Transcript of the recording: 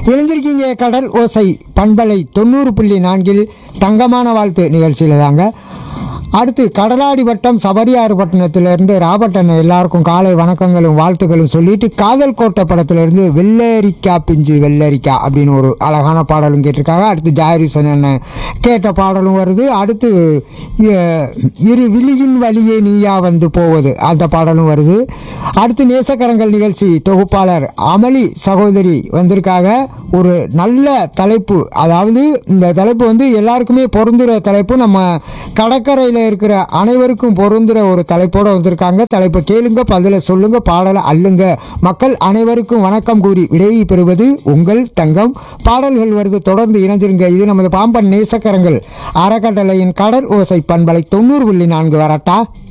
இணைஞ்சிருக்கீங்க கடல் ஓசை பண்பலை தொண்ணூறு புள்ளி நான்கில் தங்கமான வாழ்த்து நிகழ்ச்சியில் தாங்க அடுத்து கடலாடி வட்டம் சபரியாறு பட்டணத்திலிருந்து ராபர்ட் அண்ணன் எல்லாருக்கும் காலை வணக்கங்களும் வாழ்த்துக்களும் சொல்லிட்டு காதல் கோட்டை படத்திலிருந்து வெள்ளரிக்கா பிஞ்சு வெள்ளரிக்கா அப்படின்னு ஒரு அழகான பாடலும் கேட்டிருக்காங்க அடுத்து ஜாயரிசன் அண்ணன் கேட்ட பாடலும் வருது அடுத்து இ- இரு விழியின் வழியே நீயா வந்து போவது அந்த பாடலும் வருது அடுத்து நேசக்கரங்கள் நிகழ்ச்சி தொகுப்பாளர் அமளி சகோதரி வந்திருக்காங்க ஒரு நல்ல தலைப்பு அதாவது இந்த தலைப்பு வந்து எல்லாருக்குமே பொருந்துகிற தலைப்பு நம்ம கடற்கரையில் இருக்கிற அனைவருக்கும் பொருந்துகிற ஒரு தலைப்போடு வந்திருக்காங்க தலைப்பை கேளுங்க பதிலை சொல்லுங்க பாடலை அள்ளுங்க மக்கள் அனைவருக்கும் வணக்கம் கூறி விடையை பெறுவது உங்கள் தங்கம் பாடல்கள் வருது தொடர்ந்து இணைஞ்சிருங்க இது நமது பாம்பன் நேசக்கரங்கள் அறக்கட்டளையின் கடல் ஓசை பண்பலை தொண்ணூறு புள்ளி நான்கு வரட்டா